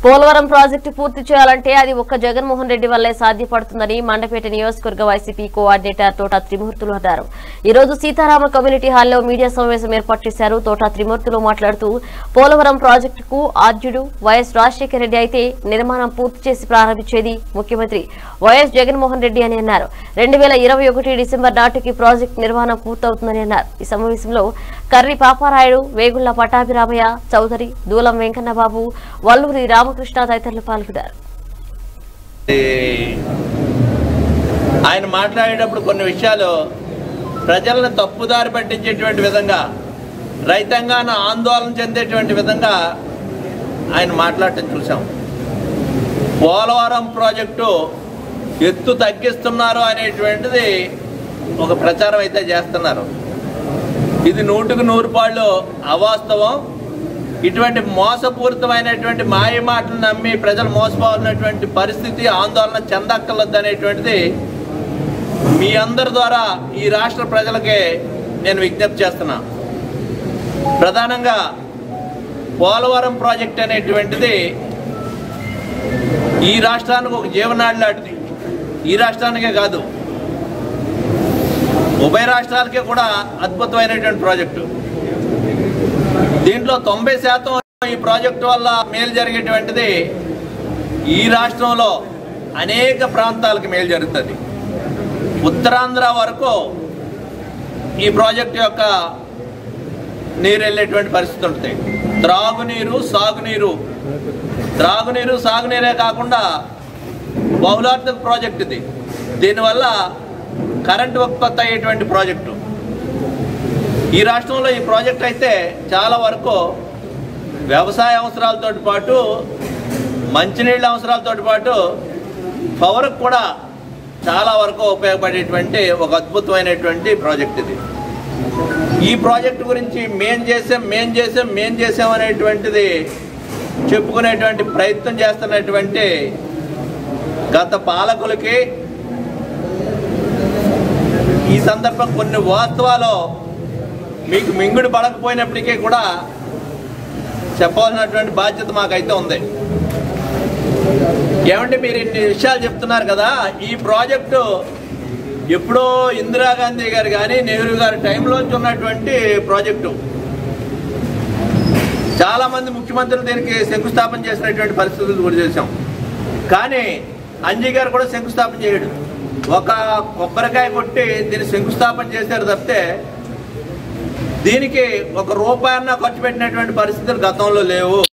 Polavaram project పూర్తి చేయాలంటే అది ఒక్క జగన్మోహన్ రెడ్డి వల్లే సాధ్యపడుతుందని మండపేట నియోజకవర్గ వైసీపీ కోఆర్డినేటర్ తోట త్రిమూర్తులు అన్నారు ఈ రోజు సీతారామ కమ్యూనిటీ హాల్లో మీడియా సమావేశం ఏర్పాటు చేశారు తోట త్రిమూర్తులు మాట్లాడుతూ పోలవరం ప్రాజెక్టుకు ఆద్యుడు వైఎస్ రాజశేఖర రెడ్డి అయితే నిర్మాణం పూర్తి చేసి ప్రారంభించేది ముఖ్యమంత్రి వైఎస్ జగన్మోహన్ రెడ్డి అని అన్నారు రెండు వేల ఇరవై ఒకటి డిసెంబర్ నాటికి ప్రాజెక్టు నిర్మాణం పూర్తవుతుందని అన్నారు ఈ సమావేశంలో కర్రి పాపారాయుడు వేగుళ్ల పటాభిరామయ్య చౌదరి దూలం వెంకన్నబాబు వల్లూరి రామకృష్ణ తదితరులు పాల్గొన్నారు ఈ ఆయన మాట్లాడేటప్పుడు కొన్ని విషయాలు ప్రజలను తప్పుదారి పట్టించేటువంటి విధంగా రైతాంగాన్ని ఆందోళన చెందేటువంటి విధంగా ఆయన మాట్లాడటం చూసాం పోలవరం ప్రాజెక్టు ఎత్తు తగ్గిస్తున్నారు అనేటువంటిది ఒక ప్రచారం అయితే చేస్తున్నారు ఇది నూటికి నూరు పాళ్ళు అవాస్తవం ఇటువంటి మోసపూరితమైనటువంటి మాయ మాటలు నమ్మి ప్రజలు మోసపోవాలన్నటువంటి పరిస్థితి ఆందోళన చెందక్కర్లేదు అనేటువంటిది మీ అందరి ద్వారా ఈ రాష్ట్ర ప్రజలకే నేను విజ్ఞప్తి చేస్తున్నా ప్రధానంగా పోలవరం ప్రాజెక్ట్ అనేటువంటిది ఈ రాష్ట్రానికి ఒక జీవనాడి లాంటిది ఈ రాష్ట్రానికే కాదు ఉభయ రాష్ట్రాలకే కూడా అద్భుతమైనటువంటి ప్రాజెక్టు దీంట్లో తొంభై శాతం ఈ ప్రాజెక్టు వల్ల మేలు జరిగేటువంటిది ఈ రాష్ట్రంలో అనేక ప్రాంతాలకు మేలు జరుగుతుంది ఉత్తరాంధ్ర వరకు ఈ ప్రాజెక్టు యొక్క నీరు వెళ్ళేటువంటి పరిస్థితి ఉంటుంది త్రాగునీరు సాగునీరు త్రాగునీరు సాగునీరే కాకుండా బహుళార్థక ప్రాజెక్ట్ ఇది దీనివల్ల కరెంటు ఉత్పత్తి అయ్యేటువంటి ప్రాజెక్టు ఈ రాష్ట్రంలో ఈ ప్రాజెక్ట్ అయితే చాలా వరకు వ్యవసాయ అవసరాలతో పాటు మంచినీళ్ళ అవసరాలతో పాటు పవర్కి కూడా చాలా వరకు ఉపయోగపడేటువంటి ఒక అద్భుతమైనటువంటి ప్రాజెక్ట్ ఇది ఈ ప్రాజెక్టు గురించి మేం చేసాం మేం చేసాం మేం చేసాం అనేటువంటిది చెప్పుకునేటువంటి ప్రయత్నం చేస్తున్నటువంటి గత పాలకులకి ఈ సందర్భం కొన్ని వాస్తవాలు మీకు మింగుడు పడకపోయినప్పటికీ కూడా చెప్పాల్సినటువంటి బాధ్యత మాకైతే ఉంది ఏమంటే మీరు ఇన్ని విషయాలు చెప్తున్నారు కదా ఈ ప్రాజెక్టు ఎప్పుడో ఇందిరాగాంధీ గారు కానీ నెహ్రూ గారి టైంలోంచి ఉన్నటువంటి ప్రాజెక్టు చాలా మంది ముఖ్యమంత్రులు దీనికి శంకుస్థాపన చేసినటువంటి పరిస్థితులు కూడా చేశాం కానీ అంజీ గారు కూడా శంకుస్థాపన చేయడు ఒక కొబ్బరికాయ కొట్టి దీన్ని శంకుస్థాపన చేశారు తప్పితే దీనికి ఒక రూపాయన్న ఖర్చు పెట్టినటువంటి పరిస్థితులు గతంలో లేవు